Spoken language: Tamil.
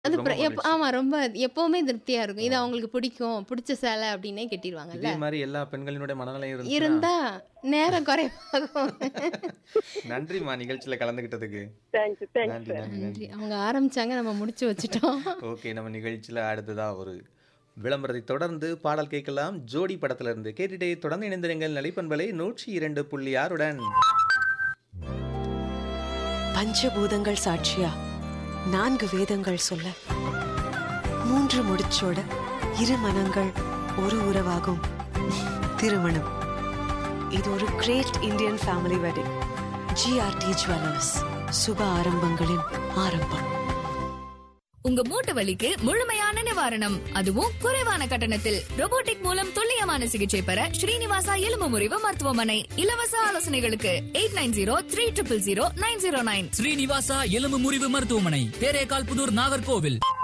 அது ரொம்ப பிர- எப்ப- மகிழ்ச்சி. ஆமா ரொம்ப எப்பவுமே திருப்தியா இருக்கும் இது அவங்களுக்கு பிடிக்கும் பிடிச்ச சேலை அப்படின்னே கெட்டிடுவாங்கல்ல இதே மாதிரி எல்லா பெண்களினுடைய மனநிலையும் இருந்துச்சுன்னா இருந்தா நேரம் குறைவாகும் நன்றிம்மா நிகழ்ச்சியில கலந்துகிட்டதுக்கு தேங்க்யூ தேங்க்யூ நன்றி சார் நன்றி நன்றி நன்றி அவங்க ஆரம்பிச்சாங்க நம்ம முடிச்சு வச்சுட்டோம் ஓகே நம்ம நிகழ்ச்சியில அடுத்ததா ஒரு விளம்பரத்தை தொடர்ந்து பாடல் கேட்கலாம் ஜோடி படத்துல இருந்து கேட்டுட்டே தொடர்ந்து இணைந்திருங்கள் நலிப்பண்பலை நூற்றி இரண்டு புள்ளி ஆறுடன் பஞ்சபூதங்கள் சாட்சியா நான்கு வேதங்கள் சொல்ல மூன்று முடிச்சோட இரு மனங்கள் ஒரு உறவாகும் திருமணம் இது ஒரு great Indian family wedding GRT jewellers சுப ஆரம்பங்களின் ஆரம்பம் உங்க மூட்டு வலிக்கு முழுமையான நிவாரணம் அதுவும் குறைவான கட்டணத்தில் robotic மூலம் துல்லியமான சிகிச்சை பெற ஸ்ரீனிவாசா எலும்பு முறிவு மருத்துவமனை இலவச ஆலோசனைகளுக்கு eight nine zero three triple zero nine zero nine Srinivasa எலும்பு முறிவு மருத்துவமனை தேரேகால் புதூர் நாகர்கோவில்